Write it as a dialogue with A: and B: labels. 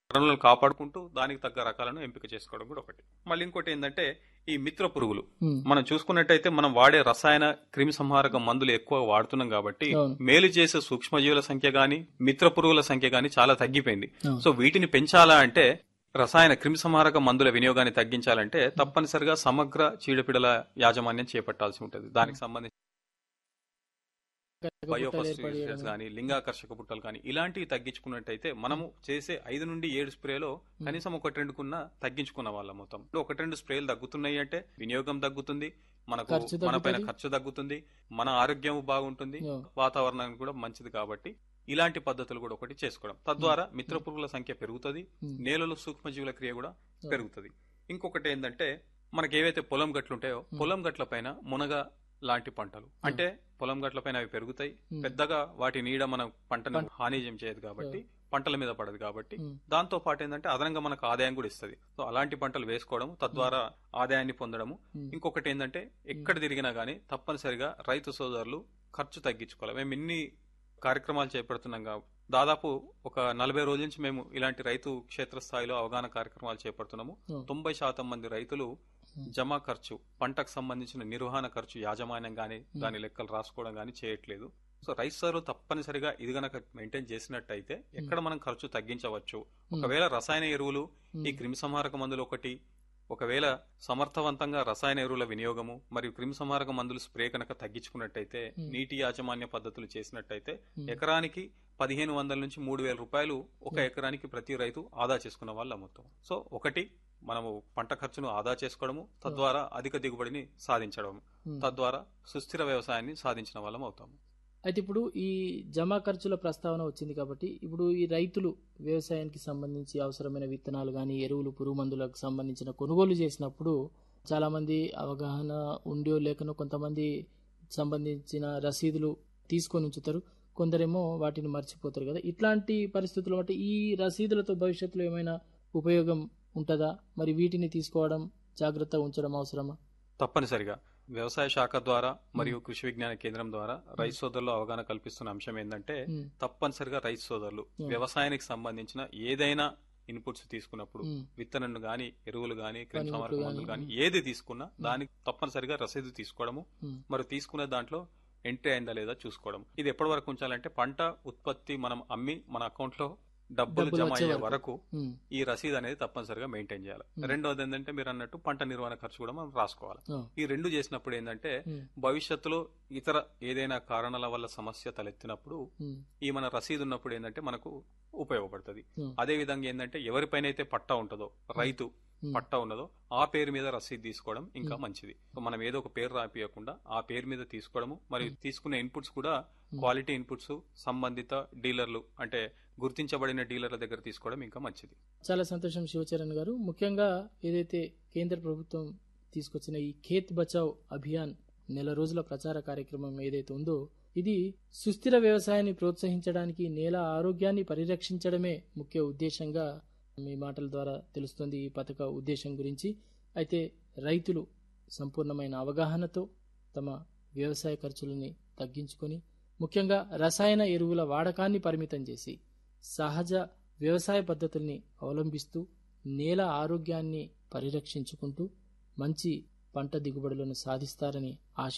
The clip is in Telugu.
A: వనరులను కాపాడుకుంటూ దానికి తగ్గ రకాలను ఎంపిక చేసుకోవడం కూడా ఒకటి మళ్ళీ ఇంకోటి ఏంటంటే ఈ మిత్ర పురుగులు
B: ఉమ్,
A: మనం చూసుకున్నట్టయితే మనం వాడే రసాయన క్రిమి సంహారక మందులు ఎక్కువ వాడుతున్నాం కాబట్టి
B: అవును.
A: మేలు చేసే సూక్ష్మజీవుల సంఖ్య గాని మిత్ర పురుగుల సంఖ్య గాని చాలా తగ్గిపోయింది
B: అవును.
A: సో వీటిని పెంచాలా అంటే రసాయన క్రిమి సంహారక మందుల వినియోగాన్ని తగ్గించాలంటే తప్పనిసరిగా సమగ్ర చీడపీడల యాజమాన్యం చేపట్టాల్సి ఉంటుంది దానికి సంబంధించి
B: గుట్టలు
A: బయోఫస్టిసైడ్స్
B: ఏర్పడేయడం.
A: కానీ లింగాకర్షక పుట్టలు కానీ ఇలాంటివి తగ్గించుకున్నట్టయితే మనము చేసే ఐదు నుండి ఏడు స్ప్రేలో కనీసం ఒకటి రెండుకున్న తగ్గించుకున్న వాళ్ళ మొత్తం ఇప్పుడు ఒకటి రెండు స్ప్రేలు తగ్గుతున్నాయి అంటే వినియోగం తగ్గుతుంది మనకు
B: ఖర్చు
A: మన పైన
B: తగ్గుతుంది.
A: ఖర్చు తగ్గుతుంది మన ఆరోగ్యం బాగుంటుంది
B: అవును.
A: వాతావరణానికి కూడా మంచిది కాబట్టి ఇలాంటి పద్ధతులు కూడా ఒకటి చేసుకోవడం తద్వారా మిత్ర పురుగుల సంఖ్య పెరుగుతుంది
B: ఉమ్,
A: నేలలో సూక్ష్మజీవుల క్రియ కూడా పెరుగుతుంది ఇంకొకటి ఏంటంటే మనకి ఏవైతే పొలం గట్లు ఉంటాయో పొలం గట్ల పైన మునగ లాంటి పంటలు అంటే పొలం గట్ల పైన అవి పెరుగుతాయి
B: ఉమ్,
A: పెద్దగా వాటి నీడ మన పంటను హానిజం చేయదు కాబట్టి పంటల మీద పడదు కాబట్టి
B: ఉమ్,
A: దాంతో పాటు ఏంటంటే అదనంగా మనకు ఆదాయం కూడా ఇస్తుంది సో అలాంటి పంటలు వేసుకోవడం తద్వారా ఆదాయాన్ని పొందడము
B: ఉమ్,
A: ఇంకొకటి ఏంటంటే ఎక్కడ తిరిగినా గానీ తప్పనిసరిగా రైతు సోదరులు ఖర్చు తగ్గించుకోవాలి మేము ఇన్ని కార్యక్రమాలు చేపడుతున్నాం కాబట్టి దాదాపు ఒక నలభై రోజుల నుంచి మేము ఇలాంటి రైతు క్షేత్రస్థాయిలో అవగాహన కార్యక్రమాలు చేపడుతున్నాము
B: ఉమ్,
A: తొంభై శాతం మంది రైతులు జమా ఖర్చు పంటకు సంబంధించిన నిర్వహణ ఖర్చు యాజమాన్యం గానీ దాని లెక్కలు రాసుకోవడం గానీ చేయట్లేదు సో రైతు సోదరులు తప్పనిసరిగా ఇది గనక మెయింటైన్ చేసినట్టయితే ఎక్కడ మనం ఖర్చు తగ్గించవచ్చు ఒకవేళ రసాయన ఎరువులు ఈ క్రిమి సంహారక మందులు ఒకటి ఒకవేళ సమర్థవంతంగా రసాయన ఎరువుల వినియోగము మరియు క్రిమి సంహారక మందులు స్ప్రే కనుక తగ్గించుకున్నట్టయితే
B: Hmm.
A: నీటి యాజమాన్య పద్ధతులు చేసినట్టయితే
B: Hmm.
A: ఎకరానికి పదిహేను వందల నుంచి మూడు వేల రూపాయలు ఒక ఎకరానికి ప్రతి రైతు ఆదా చేసుకున్న వాళ్ళ మొత్తం సో ఒకటి మనము పంట ఖర్చును ఆదా చేసుకోవడము తద్వారా అధిక దిగుబడిని సాధించడం
B: ఉమ్.
A: తద్వారా సుస్థిర వ్యవసాయాన్ని సాధించిన వాళ్ళం అవుతాము
B: అయితే ఇప్పుడు ఈ జమా ఖర్చుల ప్రస్తావన వచ్చింది కాబట్టి ఇప్పుడు ఈ రైతులు వ్యవసాయానికి సంబంధించి అవసరమైన విత్తనాలు కానీ ఎరువులు పురుగు మందులకు సంబంధించిన కొనుగోలు చేసినప్పుడు చాలా మంది అవగాహన ఉండియో లేకనో కొంతమంది సంబంధించిన రసీదులు తీసుకొని ఉంచుతారు కొందరేమో వాటిని మర్చిపోతారు కదా ఇట్లాంటి పరిస్థితులు అంటే ఈ రసీదులతో భవిష్యత్తులో ఏమైనా ఉపయోగం ఉంటుందా మరి వీటిని తీసుకోవడం జాగ్రత్త ఉంచడం అవసరమా
A: తప్పనిసరిగా వ్యవసాయ శాఖ ద్వారా మరియు కృషి విజ్ఞాన కేంద్రం ద్వారా రైతు సోదరులు అవగాహన కల్పిస్తున్న అంశం ఏంటంటే
B: ఉమ్,
A: తప్పనిసరిగా రైతు సోదరులు
B: Hmm.
A: వ్యవసాయానికి సంబంధించిన ఏదైనా ఇన్పుట్స్ తీసుకున్నప్పుడు
B: ఉమ్,
A: విత్తనం గాని ఎరువులు గాని క్రిమి
B: పనిముట్లు
A: సంహారక
B: గాని,
A: మందులు గాని
B: ఉమ్.
A: ఏది తీసుకున్నా దానికి తప్పనిసరిగా రసీదు తీసుకోవడము
B: ఉమ్,
A: మరి తీసుకునే దాంట్లో ఎంట్రీ అయిందా లేదా చూసుకోవడం ఇది ఎప్పటి వరకు ఉంచాలంటే పంట ఉత్పత్తి మనం అమ్మి మన అకౌంట్ లో డబ్బులు
B: డబ్బులు
A: జమ
B: వచ్చే
A: అయ్యే
B: వరకు.
A: వరకు
B: ఉమ్,
A: ఈ రసీదు అనేది తప్పనిసరిగా మెయింటైన్ చేయాలి
B: Hmm.
A: రెండోది ఏంటంటే మీరు అన్నట్టు పంట నిర్వహణ ఖర్చు కూడా మనం రాసుకోవాలి
B: ఆ,
A: ఈ రెండు చేసినప్పుడు ఏంటంటే
B: ఉమ్,
A: భవిష్యత్తులో ఇతర ఏదైనా కారణాల వల్ల సమస్య తలెత్తినప్పుడు
B: ఉమ్,
A: ఈ మన రసీదు ఉన్నప్పుడు ఏంటంటే మనకు ఉపయోగపడుతుంది
B: Hmm.
A: అదే విధంగా ఏంటంటే ఎవరిపైన అయితే పట్టా ఉంటుందో రైతు
B: ఉమ్,
A: పట్టా ఉన్నదో ఆ పేరు మీద రసీదు తీసుకోవడం ఇంకా మంచిది సో మనం ఏదో ఒక పేరు రాపియకుండా ఆ పేరు మీద తీసుకోవడము మరియు తీసుకునే ఇన్పుట్స్ కూడా క్వాలిటీ ఇన్పుట్స్ సంబంధిత డీలర్లు అంటే గుర్తించబడిన డీలర్ల దగ్గర తీసుకోవడం ఇంకా మంచిది
B: చాలా సంతోషం శివచరణ్ గారు ముఖ్యంగా ఏదైతే కేంద్ర ప్రభుత్వం తీసుకొచ్చిన ఈ ఖేత్ బచావ్ అభియాన్ నెల రోజుల ప్రచార కార్యక్రమం ఏదైతే ఉందో ఇది సుస్థిర వ్యవసాయాన్ని ప్రోత్సహించడానికి నేల ఆరోగ్యాన్ని పరిరక్షించడమే ముఖ్య ఉద్దేశంగా మీ మాటల ద్వారా తెలుస్తుంది ఈ పథక ఉద్దేశం గురించి అయితే రైతులు సంపూర్ణమైన అవగాహనతో తమ వ్యవసాయ ఖర్చులని తగ్గించుకొని ముఖ్యంగా రసాయన ఎరువుల వాడకాన్ని పరిమితం చేసి సహజ వ్యవసాయ పద్ధతుల్ని అవలంబిస్తూ నేల ఆరోగ్యాన్ని పరిరక్షించుకుంటూ మంచి పంట దిగుబడులను సాధిస్తారని ఆశ